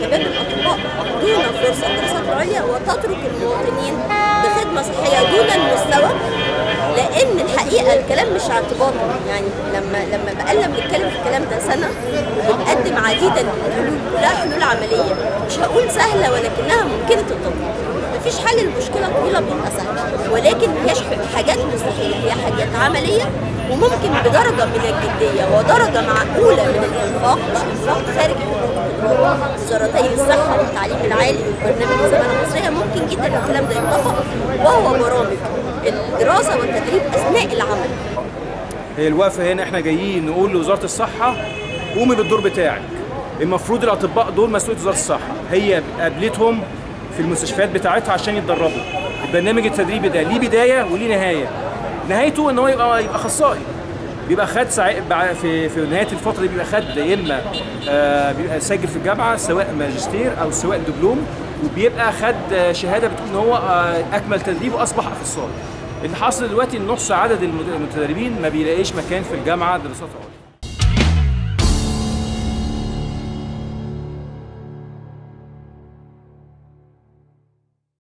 شباب الاطباء دون فرصه الدراسات العليا وتترك المواطنين بخدمه صحيه دون المستوى لان الحقيقه الكلام مش اعتباطي يعني لما لما بقى بنتكلم في الكلام ده سنه وبنقدم عديدا من الحلول كلها حلول عمليه مش هقول سهله ولكنها ممكنه التطبيق مفيش حل المشكله طويله بيبقى سهل ولكن هيش حاجات مستحيله هي حاجات عمليه وممكن بدرجه من الجديه ودرجه معقوله من الانفاق مش انفاق خارج وزارتي الصحه والتعليم العالي والبرنامج الزماله المصريه ممكن جدا الكلام ده يطبق وهو برامج الدراسه والتدريب اثناء العمل هي الوقفه هنا احنا جايين نقول لوزاره الصحه قومي بالدور بتاعك المفروض الاطباء دول مسؤوليه وزاره الصحه هي قابلتهم في المستشفيات بتاعتها عشان يتدربوا البرنامج التدريبي ده ليه بدايه وليه نهايه نهايته ان هو يبقى يبقى اخصائي بيبقى خد ساع... في في نهايه الفتره دي بيبقى خد يا اما آه بيبقى سجل في الجامعه سواء ماجستير او سواء دبلوم وبيبقى خد شهاده بتقول ان هو آه اكمل تدريب واصبح اخصائي اللي حاصل دلوقتي ان نص عدد المتدربين ما بيلاقيش مكان في الجامعه دراسات عليا